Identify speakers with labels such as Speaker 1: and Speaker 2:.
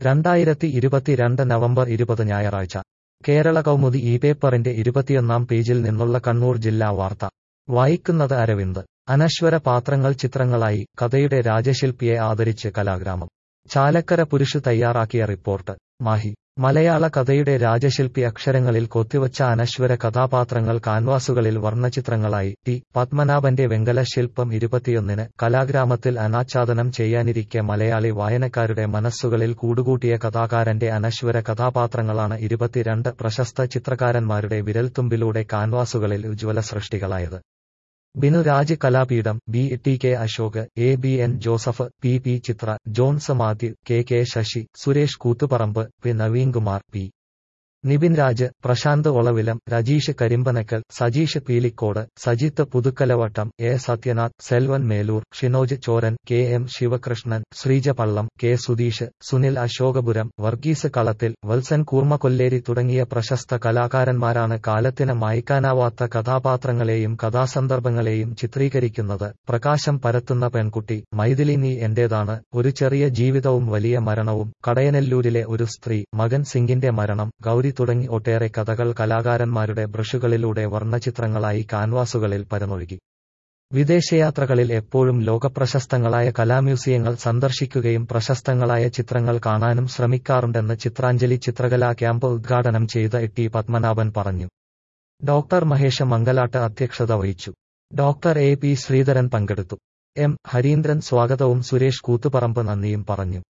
Speaker 1: രണ്ടായിരത്തി ഇരുപത്തിരണ്ട് നവംബർ ഇരുപത് ഞായറാഴ്ച കേരള കൗമുദി ഈ പേപ്പറിന്റെ ഇരുപത്തിയൊന്നാം പേജിൽ നിന്നുള്ള കണ്ണൂർ ജില്ലാ വാർത്ത വായിക്കുന്നത് അരവിന്ദ് അനശ്വര പാത്രങ്ങൾ ചിത്രങ്ങളായി കഥയുടെ രാജശില്പിയെ ആദരിച്ച് കലാഗ്രാമം ചാലക്കര പുരുഷു തയ്യാറാക്കിയ റിപ്പോർട്ട് മാഹി മലയാള കഥയുടെ രാജശില്പി അക്ഷരങ്ങളിൽ കൊത്തിവച്ച അനശ്വര കഥാപാത്രങ്ങൾ കാൻവാസുകളിൽ വർണ്ണചിത്രങ്ങളായി ടി പത്മനാഭന്റെ വെങ്കല ശില്പം ഇരുപത്തിയൊന്നിന് കലാഗ്രാമത്തിൽ അനാച്ഛാദനം ചെയ്യാനിരിക്കെ മലയാളി വായനക്കാരുടെ മനസ്സുകളിൽ കൂടുകൂട്ടിയ കഥാകാരന്റെ അനശ്വര കഥാപാത്രങ്ങളാണ് ഇരുപത്തിരണ്ട് പ്രശസ്ത ചിത്രകാരന്മാരുടെ വിരൽത്തുമ്പിലൂടെ കാൻവാസുകളിൽ ഉജ്ജ്വല സൃഷ്ടികളായത് Binu Raj Kalapeedom B T K Ashok A B N Joseph P P Chitra Johns Mathew K K Sasi Suresh Koothuparamba P Naveenkumar P Nibin Raj Prashanth Olavilam Rajeesh Karimpanakkal Sajeesh Peelikode Sajith Puthukkalavattam A Sathyanath Selvan Melur Shinoj Choran K M Sivakrishnan Sreeja Pallam K Sudheesh Sunil Ashokapuram Varghese Kalathil Valsan കൂർമ്മകൊല്ലേരി തുടങ്ങിയ പ്രശസ്ത കലാകാരന്മാരാണ് കാലത്തിന് മായ്ക്കാനാവാത്ത കഥാപാത്രങ്ങളെയും കഥാസന്ദർഭങ്ങളെയും ചിത്രീകരിക്കുന്നത് പ്രകാശം പരത്തുന്ന പെൺകുട്ടി മൈഥിലി നീ എന്റേതാണ് ഒരു ചെറിയ ജീവിതവും വലിയ മരണവും കടയനെല്ലൂരിലെ ഒരു സ്ത്രീ മകൻ സിംഗിന്റെ മരണം ഗൗരി തുടങ്ങി ഒട്ടേറെ കഥകൾ കലാകാരന്മാരുടെ ബ്രഷുകളിലൂടെ വർണ്ണചിത്രങ്ങളായി കാൻവാസുകളിൽ പരന്നൊഴുകി വിദേശയാത്രകളിൽ എപ്പോഴും ലോകപ്രശസ്തങ്ങളായ കലാമ്യൂസിയങ്ങൾ സന്ദർശിക്കുകയും പ്രശസ്തങ്ങളായ ചിത്രങ്ങൾ കാണാനും ശ്രമിക്കാറുണ്ടെന്ന് ചിത്രാഞ്ജലി ചിത്രകലാ ക്യാമ്പ് ഉദ്ഘാടനം ചെയ്ത ടി പത്മനാഭൻ പറഞ്ഞു ഡോക്ടർ മഹേഷ മംഗലാട്ട് അധ്യക്ഷത വഹിച്ചു ഡോക്ടർ എ പി ശ്രീധരൻ പങ്കെടുത്തു എം ഹരീന്ദ്രൻ സ്വാഗതവും സുരേഷ് കൂത്തുപറമ്പ് നന്ദിയും പറഞ്ഞു